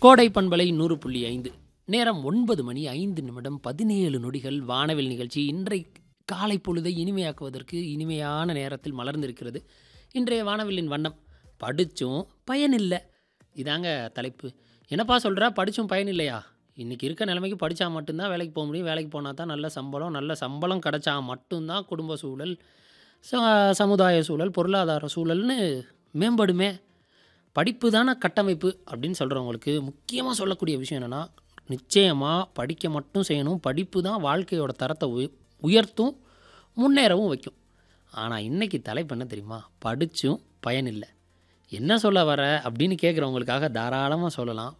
கோடை பண்பலை நூறு புள்ளி ஐந்து நேரம் ஒன்பது மணி ஐந்து நிமிடம் பதினேழு நொடிகள் வானவில் நிகழ்ச்சி இன்றை காலை பொழுதை இனிமையாக்குவதற்கு இனிமையான நேரத்தில் மலர்ந்திருக்கிறது இன்றைய வானவில்லின் வண்ணம் படிச்சும் பயனில்லை இதாங்க தலைப்பு என்னப்பா சொல்கிறா படிச்சும் பயன் இல்லையா இன்றைக்கி இருக்க நிலைமைக்கு படித்தா மட்டும்தான் வேலைக்கு போக முடியும் வேலைக்கு போனால் தான் நல்ல சம்பளம் நல்ல சம்பளம் கிடச்சா மட்டும்தான் குடும்ப சூழல் ச- சமுதாய சூழல் பொருளாதார சூழல்னு மேம்படுமே படிப்பு தானே கட்டமைப்பு அப்படின்னு சொல்கிறவங்களுக்கு முக்கியமாக சொல்லக்கூடிய விஷயம் என்னென்னா நிச்சயமாக படிக்க மட்டும் செய்யணும் படிப்பு தான் வாழ்க்கையோட தரத்தை உய உயர்த்தும் முன்னேறவும் வைக்கும் ஆனால் இன்றைக்கி தலைப்பு என்ன தெரியுமா படித்தும் பயனில்லை என்ன சொல்ல வர அப்படின்னு கேட்குறவங்களுக்காக தாராளமாக சொல்லலாம்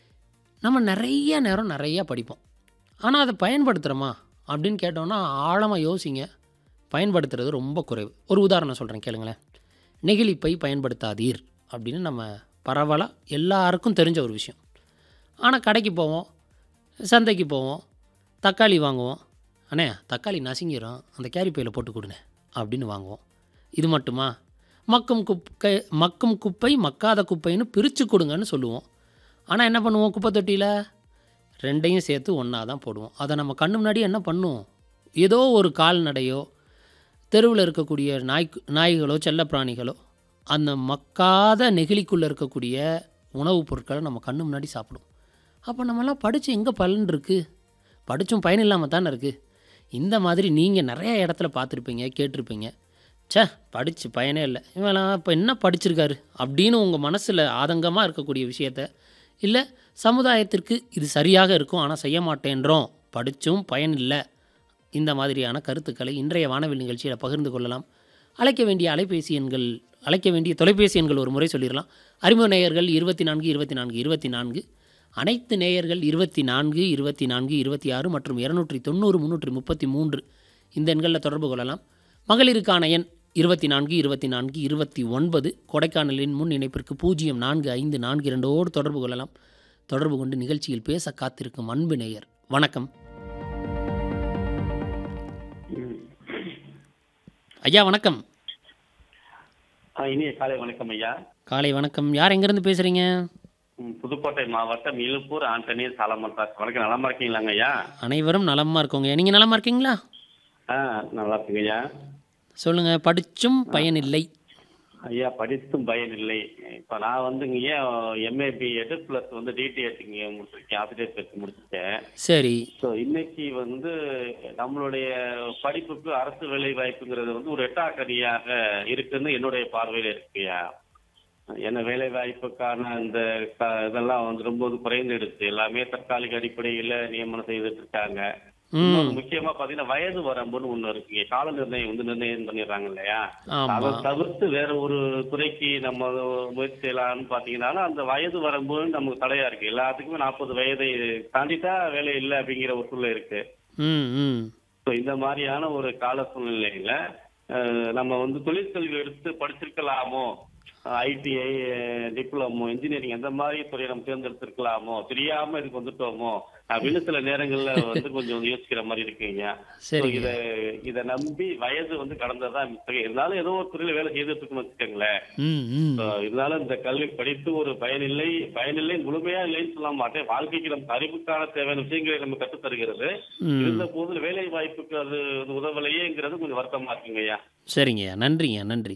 நம்ம நிறைய நேரம் நிறையா படிப்போம் ஆனால் அதை பயன்படுத்துகிறோமா அப்படின்னு கேட்டோன்னா ஆழமாக யோசிங்க பயன்படுத்துறது ரொம்ப குறைவு ஒரு உதாரணம் சொல்கிறேன் கேளுங்களேன் நெகிழிப்பை பயன்படுத்தாதீர் அப்படின்னு நம்ம பரவலாக எல்லாருக்கும் தெரிஞ்ச ஒரு விஷயம் ஆனால் கடைக்கு போவோம் சந்தைக்கு போவோம் தக்காளி வாங்குவோம் அண்ணே தக்காளி நசுங்கிரும் அந்த கேரி பையில் போட்டு கொடுங்க அப்படின்னு வாங்குவோம் இது மட்டுமா மக்கும் குப்பை மக்கும் குப்பை மக்காத குப்பைன்னு பிரித்து கொடுங்கன்னு சொல்லுவோம் ஆனால் என்ன பண்ணுவோம் குப்பை தொட்டியில் ரெண்டையும் சேர்த்து ஒன்றா தான் போடுவோம் அதை நம்ம கண்ணு முன்னாடி என்ன பண்ணுவோம் ஏதோ ஒரு கால்நடையோ தெருவில் இருக்கக்கூடிய நாய் நாய்களோ செல்லப்பிராணிகளோ அந்த மக்காத நெகிழிக்குள்ளே இருக்கக்கூடிய உணவுப் பொருட்களை நம்ம கண்ணு முன்னாடி சாப்பிடும் அப்போ நம்மலாம் படித்து எங்கே பலன் இருக்குது படித்தும் பயன் இல்லாமல் தானே இருக்குது இந்த மாதிரி நீங்கள் நிறைய இடத்துல பார்த்துருப்பீங்க கேட்டிருப்பீங்க ச்சே படித்து பயனே இல்லை இவெல்லாம் இப்போ என்ன படிச்சிருக்காரு அப்படின்னு உங்கள் மனசில் ஆதங்கமாக இருக்கக்கூடிய விஷயத்த இல்லை சமுதாயத்திற்கு இது சரியாக இருக்கும் ஆனால் செய்ய மாட்டேன்றோம் படித்தும் பயன் இல்லை இந்த மாதிரியான கருத்துக்களை இன்றைய வானவில் நிகழ்ச்சியில் பகிர்ந்து கொள்ளலாம் அழைக்க வேண்டிய அலைபேசி எண்கள் அழைக்க வேண்டிய தொலைபேசி எண்கள் ஒரு முறை சொல்லிடலாம் அறிமுக நேயர்கள் இருபத்தி நான்கு இருபத்தி நான்கு இருபத்தி நான்கு அனைத்து நேயர்கள் இருபத்தி நான்கு இருபத்தி நான்கு இருபத்தி ஆறு மற்றும் இருநூற்றி தொண்ணூறு முந்நூற்றி முப்பத்தி மூன்று இந்த எண்களில் தொடர்பு கொள்ளலாம் மகளிருக்கான எண் இருபத்தி நான்கு இருபத்தி நான்கு இருபத்தி ஒன்பது கொடைக்கானலின் முன் இணைப்பிற்கு பூஜ்ஜியம் நான்கு ஐந்து நான்கு இரண்டோடு தொடர்பு கொள்ளலாம் தொடர்பு கொண்டு நிகழ்ச்சியில் பேச காத்திருக்கும் அன்பு நேயர் வணக்கம் ஐயா வணக்கம் ஆ, இனிய காலை வணக்கம் ஐயா காலை வணக்கம் யார் எங்கேருந்து பேசுகிறீங்க ம், புதுக்கோட்டை மாவட்டம் இழுப்பூர் ஆண்டனி சாலமன் ராஜ் வணக்கம் நலமா இருக்கீங்களாங்க ஐயா அனைவரும் நலமாக இருக்கோங்க நீங்கள் நலமாக இருக்கீங்களா ஆ நல்லா இருக்குங்க ஐயா சொல்லுங்கள் படிச்சும் பயனில்லை ஐயா படித்தும் பயன் இல்லை இப்போ நான் வந்து இங்கே எம்ஏ பிஎட் ப்ளஸ் வந்து டிடிஎட் இங்கே முடிச்சிருக்கேன் ஆசிரியர் பயிற்சி முடிச்சிட்டேன் சரி ஸோ இன்னைக்கு வந்து நம்மளுடைய படிப்புக்கு அரசு வேலை வாய்ப்புங்கிறது வந்து ஒரு எட்டாக்கடியாக இருக்குன்னு என்னுடைய பார்வையில் இருக்குயா ஏன்னா வேலை வாய்ப்புக்கான அந்த க- இதெல்லாம் வந்து ரொம்ப குறைந்துடுச்சு எல்லாமே தற்காலிக அடிப்படையில் நியமனம் செய்துட்டு இருக்காங்க ம் இன்னொரு முக்கியமா பாத்தீங்கன்னா வயது வரம்புன்னு ஒண்ணு இருக்கு கால நிர்ணயம் வந்து நிர்ணயம் பண்ணிடுறாங்க இல்லையா அதை ஆமாம் தவிர்த்து வேற ஒரு துறைக்கு நம்ம முயற்சி செய்யலாம்னு பாத்தீங்கன்னா அந்த வயது வரம்பு நமக்கு தடையா இருக்கு எல்லாத்துக்குமே நாற்பது வயதை தாண்டிட்டா வேலை இல்லை அப்படிங்கிற ஒரு சூழ்நிலை இருக்கு ம் ம் ஸோ இந்த மாதிரியான ஒரு கால சூழ்நிலையில அஹ், நம்ம வந்து தொழிற்கல்வி எடுத்து படிச்சிருக்கலாமோ ஐடிஐ டிப்ளமோ இன்ஜினியரிங் அந்த மாதிரி துறையை நம்ம தேர்ந்தெடுத்திருக்கலாமோ தெரியாம இதுக்கு வந்துட்டோமோ அப்படின்னு சில நேரங்கள்ல வந்து கொஞ்சம் யோசிக்கிற மாதிரி இருக்குங்க So, சரிங்க இத இத நம்பி வயது வந்து கடந்ததா மிஸ்டேக் இருந்தாலும் ஏதோ ஒரு துறையில வேலை செய்துட்டு இருக்குன்னு வச்சுக்கோங்களேன் ம் ம் So, இருந்தாலும் இந்த கல்வி படித்து ஒரு பயனில்லை பயனில்லை முழுமையா இல்லைன்னு சொல்ல மாட்டேன் வாழ்க்கைக்கு நம்ம அறிவுக்கான தேவையான விஷயங்களை நம்ம கற்றுத் தருகிறது ம் இருந்த போது வேலை வாய்ப்புக்கு அது அது உதவலையேங்கிறது கொஞ்சம் வருத்தமா இருக்குங்க ஐயா சரிங்கய்யா நன்றிங்க நன்றி